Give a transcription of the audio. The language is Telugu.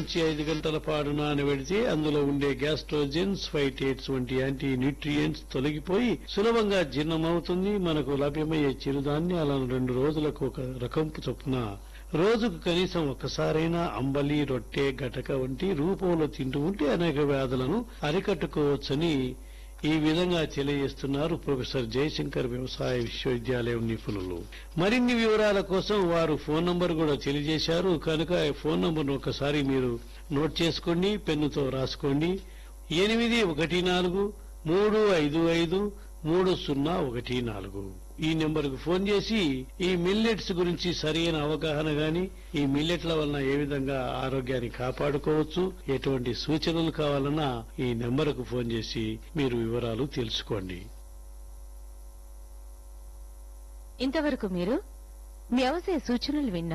నుంచి ఐదు గంటల పాటు నానబెడితే అందులో ఉండే గ్యాస్ట్రోజెన్స్ ఫైటేట్స్ వంటి యాంటీ న్యూట్రియంట్స్ తొలగిపోయి సులభంగా జీర్ణమవుతుంది మనకు లభ్యమయ్యే చిరుధాన్యాలను రెండు రోజులకు ఒక రకంపు చొప్పున రోజుకు కనీసం ఒక్కసారైనా అంబలి రొట్టె గటక వంటి రూపంలో తింటూ ఉంటే అనేక వ్యాధులను అరికట్టుకోవచ్చని ఈ విధంగా తెలియజేస్తున్నారు ప్రొఫెసర్ జయశంకర్ వ్యవసాయ విశ్వవిద్యాలయం నిపుణులు మరిన్ని వివరాల కోసం వారు ఫోన్ నంబర్ కూడా తెలియజేశారు కనుక ఈ ఫోన్ నంబర్ను ఒకసారి మీరు నోట్ చేసుకోండి పెన్నుతో రాసుకోండి ఎనిమిది ఒకటి నాలుగు మూడు ఐదు ఐదు మూడు సున్నా ఒకటి నాలుగు ఈ నెంబర్కు ఫోన్ చేసి ఈ మిల్లెట్స్ గురించి సరైన అవగాహన గాని ఈ మిల్లెట్ల వలన ఏ విధంగా ఆరోగ్యాన్ని కాపాడుకోవచ్చు ఎటువంటి సూచనలు కావాలన్నా ఈ నెంబర్కు ఫోన్ చేసి మీరు వివరాలు తెలుసుకోండి ఇంతవరకు మీరు వ్యవసాయ సూచనలు విన్నారు